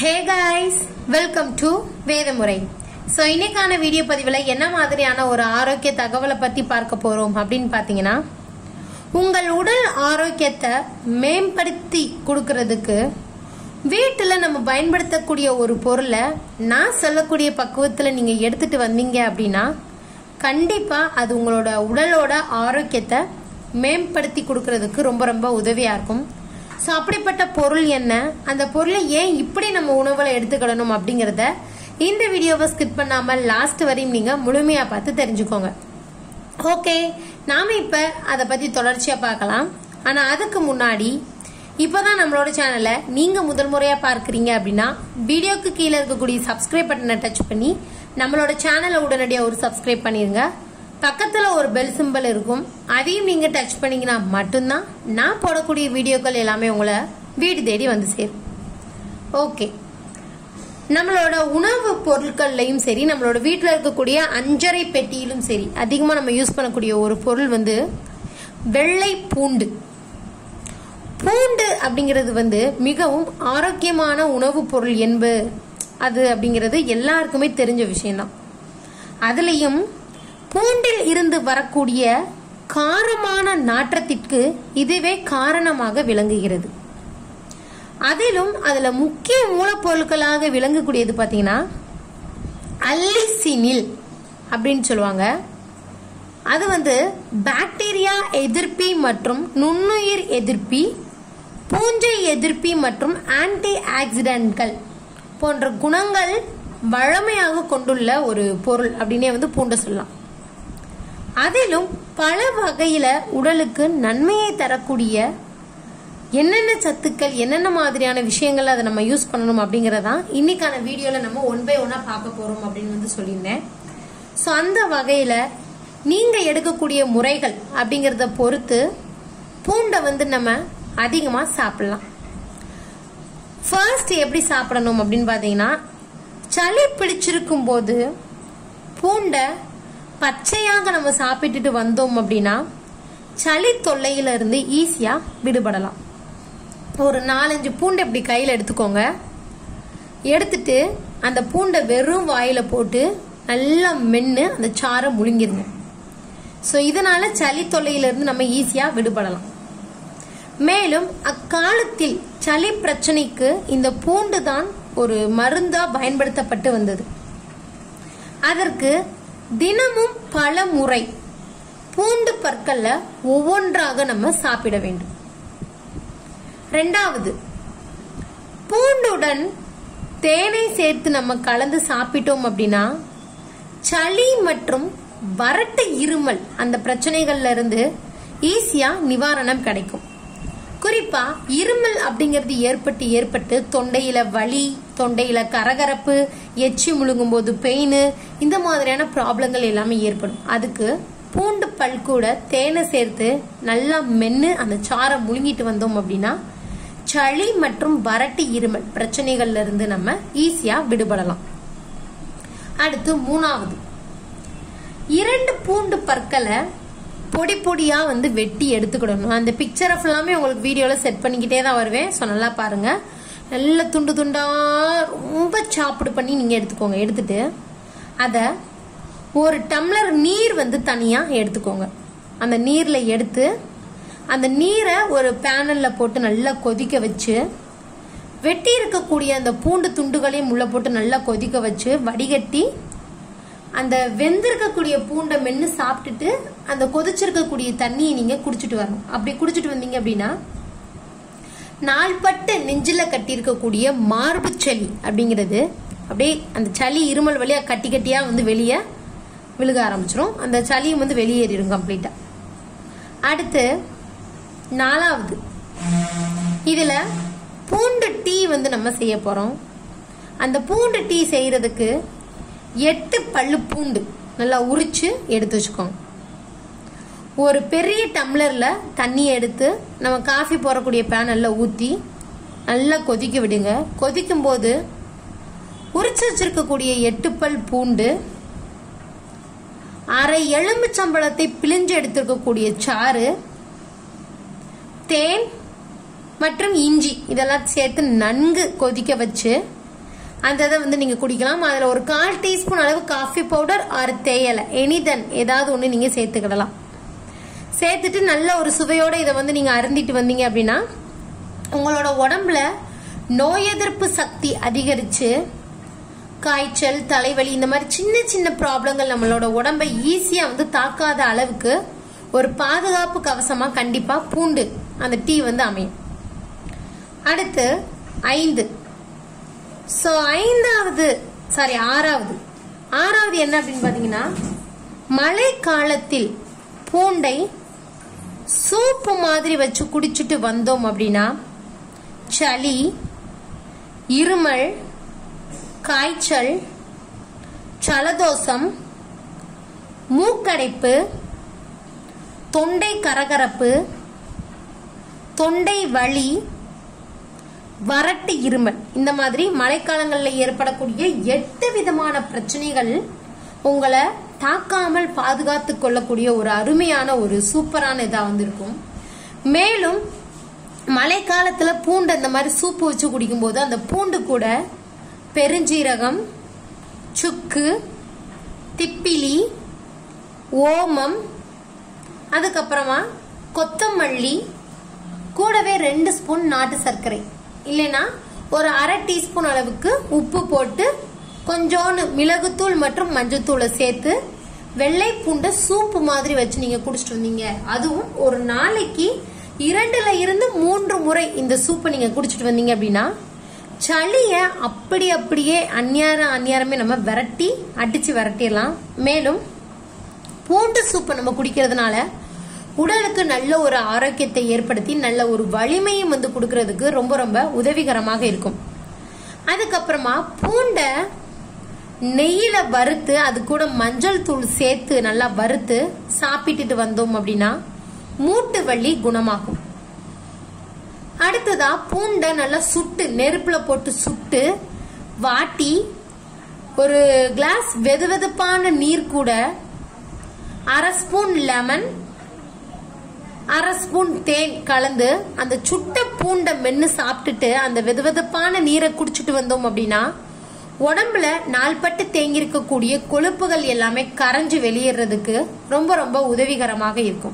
hey guys welcome to வேதமுறை so இன்னைக்கான video பதிவில் என்ன மாதிரியான ஒரு ஆரோக்கிய தகவலை பற்றி பார்க்க போகிறோம் அப்படின்னு பார்த்தீங்கன்னா உங்கள் உடல் ஆரோக்கியத்தை மேம்படுத்தி கொடுக்கறதுக்கு வீட்டில் நம்ம பயன்படுத்தக்கூடிய ஒரு பொருளை நான் சொல்லக்கூடிய பக்குவத்தில் நீங்கள் எடுத்துட்டு வந்தீங்க அப்படின்னா கண்டிப்பாக அது உங்களோட உடலோட ஆரோக்கியத்தை மேம்படுத்தி கொடுக்கறதுக்கு ரொம்ப ரொம்ப உதவியாக இருக்கும் ஸோ அப்படிப்பட்ட பொருள் என்ன அந்த பொருளை ஏன் இப்படி நம்ம உணவில் எடுத்துக்கிடணும் அப்படிங்கிறத இந்த வீடியோவை ஸ்கிப் பண்ணாமல் லாஸ்ட் வரையும் நீங்கள் முழுமையாக பார்த்து தெரிஞ்சுக்கோங்க ஓகே நாம இப்போ அதை பற்றி தொடர்ச்சியாக பார்க்கலாம் ஆனால் அதுக்கு முன்னாடி இப்போதான் நம்மளோட சேனலை நீங்கள் முதல் முறையாக பார்க்குறீங்க அப்படின்னா வீடியோக்கு கீழே இருக்கக்கூடிய சப்ஸ்கிரைப் பட்டனை டச் பண்ணி நம்மளோட சேனலை உடனடியாக ஒரு சப்ஸ்கிரைப் பண்ணிடுங்க பக்கத்தில் ஒரு பெல் சிம்பல் இருக்கும் அதையும் நீங்கள் டச் பண்ணீங்கன்னா மட்டும்தான் நான் போடக்கூடிய வீடியோக்கள் எல்லாமே உங்களை வீடு தேடி வந்து சேரும் ஓகே நம்மளோட உணவு பொருட்கள்லையும் சரி நம்மளோட வீட்டில் இருக்கக்கூடிய அஞ்சரை பெட்டியிலும் சரி அதிகமாக நம்ம யூஸ் பண்ணக்கூடிய ஒரு பொருள் வந்து வெள்ளை பூண்டு பூண்டு அப்படிங்கிறது வந்து மிகவும் ஆரோக்கியமான உணவுப் பொருள் என்பது அது அப்படிங்கிறது எல்லாருக்குமே தெரிஞ்ச விஷயம்தான் அதுலேயும் பூண்டில் இருந்து வரக்கூடிய காரமான நாற்றத்திற்கு இதுவே காரணமாக விளங்குகிறது அதிலும் அதுல முக்கிய மூலப்பொருட்களாக விளங்கக்கூடியது பாத்தீங்கன்னா அல்லிசினில் அப்படின்னு சொல்லுவாங்க அது வந்து பாக்டீரியா எதிர்ப்பி மற்றும் நுண்ணுயிர் எதிர்ப்பி பூஞ்சை எதிர்ப்பி மற்றும் ஆன்டி ஆக்சிடென்ட்கள் போன்ற குணங்கள் வழமையாக கொண்டுள்ள ஒரு பொருள் அப்படின்னே வந்து பூண்டை சொல்லலாம் அதிலும் பல வகையில உடலுக்கு நன்மையை தரக்கூடிய என்னென்ன சத்துக்கள் என்னென்ன மாதிரியான விஷயங்கள் அதை நம்ம யூஸ் பண்ணணும் அப்படிங்கறதான் இன்னைக்கான வீடியோல நம்ம ஒன் பை ஒன்னா பார்க்க போறோம் அப்படின்னு வந்து சொல்லியிருந்தேன் ஸோ அந்த வகையில நீங்க எடுக்கக்கூடிய முறைகள் அப்படிங்கறத பொறுத்து பூண்டை வந்து நம்ம அதிகமா சாப்பிடலாம் ஃபர்ஸ்ட் எப்படி சாப்பிடணும் அப்படின்னு பார்த்தீங்கன்னா சளி பிடிச்சிருக்கும் போது பூண்டை பச்சையாக நம்ம சாப்பிட்டுட்டு வந்தோம் அப்படின்னா சளி தொல்லையில இருந்து ஈஸியா விடுபடலாம் ஒரு நாலஞ்சு பூண்டை இப்படி கையில் எடுத்துக்கோங்க எடுத்துட்டு அந்த பூண்டை வெறும் வாயில போட்டு நல்லா மென்று அந்த சாரை முழுங்கிருங்க ஸோ இதனால சளி தொல்லையிலிருந்து நம்ம ஈஸியா விடுபடலாம் மேலும் அக்காலத்தில் சளி பிரச்சனைக்கு இந்த பூண்டு தான் ஒரு மருந்தா பயன்படுத்தப்பட்டு வந்தது அதற்கு தினமும் பல முறை பூண்டு பற்கள்ல ஒவ்வொன்றாக நம்ம சாப்பிட வேண்டும் ரெண்டாவது பூண்டுடன் தேனை சேர்த்து நம்ம கலந்து சாப்பிட்டோம் அப்படின்னா சளி மற்றும் வறட்டு இருமல் அந்த பிரச்சனைகள்ல இருந்து ஈஸியா நிவாரணம் கிடைக்கும் குறிப்பா இருமல் அப்படிங்கிறது ஏற்பட்டு ஏற்பட்டு தொண்டையில வலி தொண்டையில கரகரப்பு எச்சி முழுங்கும் போது பெயின் இந்த மாதிரியான ப்ராப்ளங்கள் எல்லாமே ஏற்படும் அதுக்கு பூண்டு பல் கூட தேனை சேர்த்து நல்லா மென்னு அந்த சாரை முழுங்கிட்டு வந்தோம் அப்படின்னா சளி மற்றும் வறட்டு இருமல் பிரச்சனைகள்ல இருந்து நம்ம ஈஸியா விடுபடலாம் அடுத்து மூணாவது இரண்டு பூண்டு பற்களை பொடி பொடியா வந்து வெட்டி எடுத்துக்கிடணும் அந்த பிக்சரை ஃபுல்லாமே உங்களுக்கு வீடியோல செட் பண்ணிக்கிட்டே தான் வருவேன் ஸோ நல்லா பாருங்க நல்ல துண்டு துண்டா ரொம்ப சாப்பிடு பண்ணி நீங்க எடுத்துக்கோங்க எடுத்துட்டு அதை ஒரு டம்ளர் நீர் வந்து தனியா எடுத்துக்கோங்க அந்த நீர்ல எடுத்து அந்த நீரை ஒரு பேனல்ல போட்டு நல்லா கொதிக்க வச்சு வெட்டி இருக்கக்கூடிய அந்த பூண்டு துண்டுகளையும் உள்ள போட்டு நல்லா கொதிக்க வச்சு வடிகட்டி அந்த வெந்திருக்கக்கூடிய பூண்டை மென்று சாப்பிட்டுட்டு அந்த கொதிச்சிருக்கக்கூடிய தண்ணியை நீங்க குடிச்சிட்டு வரணும் அப்படி குடிச்சிட்டு வந்தீங்க அப்படின்னா நாள்பட்டு நெஞ்சில கட்டி இருக்கக்கூடிய மார்பு சளி அப்படிங்கிறது அப்படியே அந்த சளி இருமல் வழியா கட்டி கட்டியா வந்து வெளியே விழுக ஆரம்பிச்சிரும் அந்த சளியும் வந்து வெளியேறிடும் கம்ப்ளீட்டா அடுத்து நாலாவது இதுல பூண்டு டீ வந்து நம்ம செய்ய போறோம் அந்த பூண்டு டீ செய்யறதுக்கு எட்டு பல்லு பூண்டு நல்லா உரிச்சு எடுத்து வச்சுக்கோங்க ஒரு பெரிய டம்ளர்ல தண்ணி எடுத்து நம்ம காஃபி போடக்கூடிய பேனல்ல ஊத்தி நல்லா கொதிக்க விடுங்க கொதிக்கும் போது உரிச்சு வச்சிருக்கக்கூடிய எட்டு பல் பூண்டு அரை எலும்புச்சம்பளத்தை பிழிஞ்சு எடுத்திருக்கக்கூடிய சாறு தேன் மற்றும் இஞ்சி இதெல்லாம் சேர்த்து நன்கு கொதிக்க வச்சு அந்த இதை வந்து நீங்க குடிக்கலாம் அதுல ஒரு கால் டீஸ்பூன் அளவு காஃபி பவுடர் ஆறு தேயலை எனிதன் ஏதாவது ஒன்று நீங்க சேர்த்துக்கிடலாம் சேர்த்துட்டு நல்ல ஒரு சுவையோட இதை வந்து நீங்க அருந்திட்டு வந்தீங்க அப்படின்னா உங்களோட உடம்புல நோய் எதிர்ப்பு சக்தி அதிகரிச்சு காய்ச்சல் தலைவலி இந்த மாதிரி சின்ன சின்ன ப்ராப்ளங்கள் நம்மளோட உடம்பை ஈஸியா வந்து தாக்காத அளவுக்கு ஒரு பாதுகாப்பு கவசமா கண்டிப்பா பூண்டு அந்த டீ வந்து அமையும் அடுத்து ஐந்து ஸோ ஐந்தாவது சாரி ஆறாவது ஆறாவது என்ன அப்படின்னு பார்த்தீங்கன்னா மழை காலத்தில் பூண்டை சூப்பு மாதிரி வச்சு குடிச்சிட்டு வந்தோம் அப்படின்னா சளி இருமல் காய்ச்சல் ஜலதோஷம் மூக்கடைப்பு தொண்டை கரகரப்பு தொண்டை வலி வறட்டு இருமல் இந்த மாதிரி மழைக்காலங்களில் ஏற்படக்கூடிய எட்டு விதமான பிரச்சனைகள் உங்களை தாக்காமல் பாதுகாத்து கொள்ளக்கூடிய ஒரு அருமையான ஒரு சூப்பரான இதா வந்திருக்கும் மேலும் மழைக்காலத்துல பூண்டு இந்த மாதிரி சூப்பு வச்சு குடிக்கும்போது அந்த பூண்டு கூட பெருஞ்சீரகம் சுக்கு திப்பிலி ஓமம் அதுக்கப்புறமா கொத்தமல்லி கூடவே ரெண்டு ஸ்பூன் நாட்டு சர்க்கரை இல்லைன்னா ஒரு அரை டீஸ்பூன் அளவுக்கு உப்பு போட்டு கொஞ்சோண்டு மிளகுத்தூள் மற்றும் மஞ்சத்தூளை சேர்த்து வெள்ளை பூண்டை சூப்பு மாதிரி வச்சு நீங்க குடிச்சிட்டு வந்தீங்க அதுவும் ஒரு நாளைக்கு இரண்டுல இருந்து மூன்று முறை இந்த சூப்பை நீங்க குடிச்சிட்டு வந்தீங்க அப்படின்னா சளிய அப்படி அப்படியே அந்நியாரம் அந்நியாரமே நம்ம விரட்டி அடிச்சு விரட்டிடலாம் மேலும் பூண்டு சூப்பை நம்ம குடிக்கிறதுனால உடலுக்கு நல்ல ஒரு ஆரோக்கியத்தை ஏற்படுத்தி நல்ல ஒரு வலிமையும் வந்து கொடுக்கறதுக்கு ரொம்ப ரொம்ப உதவிகரமாக இருக்கும் அதுக்கப்புறமா பூண்டை நெய்யில வறுத்து அது கூட மஞ்சள் தூள் சேர்த்து நல்லா வறுத்து சாப்பிட்டுட்டு வந்தோம் அப்படின்னா மூட்டு வலி குணமாகும் அடுத்ததா பூண்டை நல்லா சுட்டு நெருப்புல போட்டு சுட்டு வாட்டி ஒரு கிளாஸ் வெதுவெதுப்பான நீர் கூட அரை ஸ்பூன் லெமன் அரை ஸ்பூன் தேன் கலந்து அந்த சுட்ட பூண்டை மென்னு சாப்பிட்டுட்டு அந்த வெதுவெதுப்பான நீரை குடிச்சிட்டு வந்தோம் அப்படின்னா உடம்புல நாள்பட்டு தேங்கி இருக்கக்கூடிய கொழுப்புகள் எல்லாமே கரைஞ்சு வெளியேறதுக்கு ரொம்ப ரொம்ப உதவிகரமாக இருக்கும்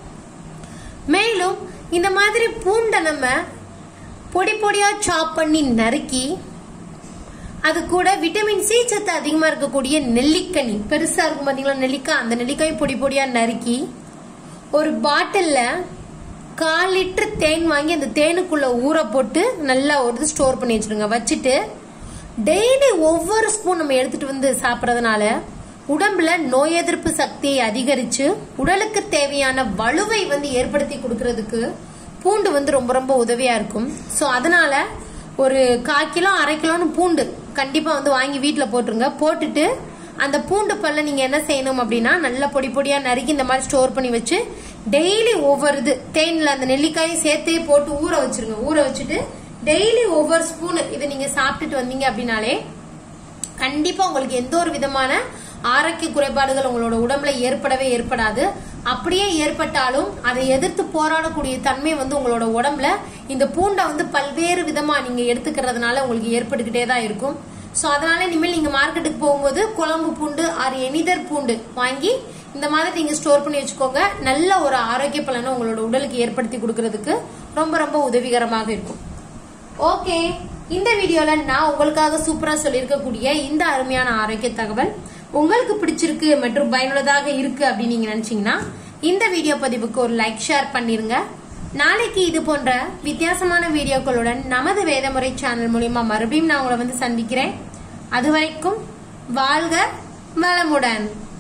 மேலும் இந்த மாதிரி பூண்டை நம்ம பொடி பொடியா சாப் பண்ணி நறுக்கி அது கூட விட்டமின் சி சத்து அதிகமா இருக்கக்கூடிய நெல்லிக்கனி பெருசா இருக்கும் பாத்தீங்களா நெல்லிக்காய் அந்த நெல்லிக்காய் பொடி பொடியா நறுக்கி ஒரு பாட்டில்ல கால் லிட்டர் தேன் வாங்கி அந்த தேனுக்குள்ள ஊற போட்டு நல்லா ஒரு ஸ்டோர் பண்ணி வச்சிருங்க வச்சுட்டு டெய்லி ஒவ்வொரு ஸ்பூன் நம்ம எடுத்துட்டு வந்து சாப்பிட்றதுனால உடம்புல நோய் எதிர்ப்பு சக்தியை அதிகரிச்சு உடலுக்கு தேவையான வலுவை வந்து ஏற்படுத்தி கொடுக்கறதுக்கு பூண்டு வந்து ரொம்ப ரொம்ப உதவியா இருக்கும் ஸோ அதனால ஒரு கால் கிலோ அரை கிலோன்னு பூண்டு கண்டிப்பா வந்து வாங்கி வீட்டில் போட்டுருங்க போட்டுட்டு அந்த பூண்டு பல்ல நீங்க என்ன செய்யணும் அப்படின்னா நல்ல பொடி பொடியா நறுக்கி இந்த மாதிரி ஸ்டோர் பண்ணி வச்சு டெய்லி ஒவ்வொரு இது தேன்ல அந்த நெல்லிக்காயும் சேர்த்தே போட்டு ஊற வச்சிருங்க ஊற வச்சுட்டு டெய்லி ஒவ்வொரு ஸ்பூன் இதை நீங்க சாப்பிட்டுட்டு வந்தீங்க அப்படின்னாலே கண்டிப்பா உங்களுக்கு எந்த ஒரு விதமான ஆரோக்கிய குறைபாடுகள் உங்களோட உடம்புல ஏற்படவே ஏற்படாது அப்படியே ஏற்பட்டாலும் அதை எதிர்த்து போராடக்கூடிய தன்மை வந்து உங்களோட உடம்புல இந்த பூண்டை வந்து பல்வேறு விதமா நீங்க எடுத்துக்கிறதுனால உங்களுக்கு ஏற்பட்டுக்கிட்டே தான் இருக்கும் ஸோ அதனால இனிமேல் நீங்க மார்க்கெட்டுக்கு போகும்போது குழம்பு பூண்டு ஆர் எனிதர் பூண்டு வாங்கி இந்த மாதிரி நீங்க ஸ்டோர் பண்ணி வச்சுக்கோங்க நல்ல ஒரு ஆரோக்கிய பலனை உங்களோட உடலுக்கு ஏற்படுத்தி கொடுக்கறதுக்கு ரொம்ப ரொம்ப உதவிகரமாக இருக்கும் ஓகே இந்த வீடியோல நான் உங்களுக்காக சூப்பரா சொல்லியிருக்கக்கூடிய இந்த அருமையான ஆரோக்கிய தகவல் உங்களுக்கு பிடிச்சிருக்கு மற்றும் பயனுள்ளதாக இருக்கு அப்படின்னு நீங்க நினைச்சீங்கன்னா இந்த வீடியோ பதிவுக்கு ஒரு லைக் ஷேர் பண்ணிருங்க நாளைக்கு இது போன்ற வித்தியாசமான வீடியோக்களுடன் நமது வேதமுறை சேனல் மூலியமா மறுபடியும் நான் உங்களை வந்து சந்திக்கிறேன் அது வரைக்கும் வாழ்க வளமுடன்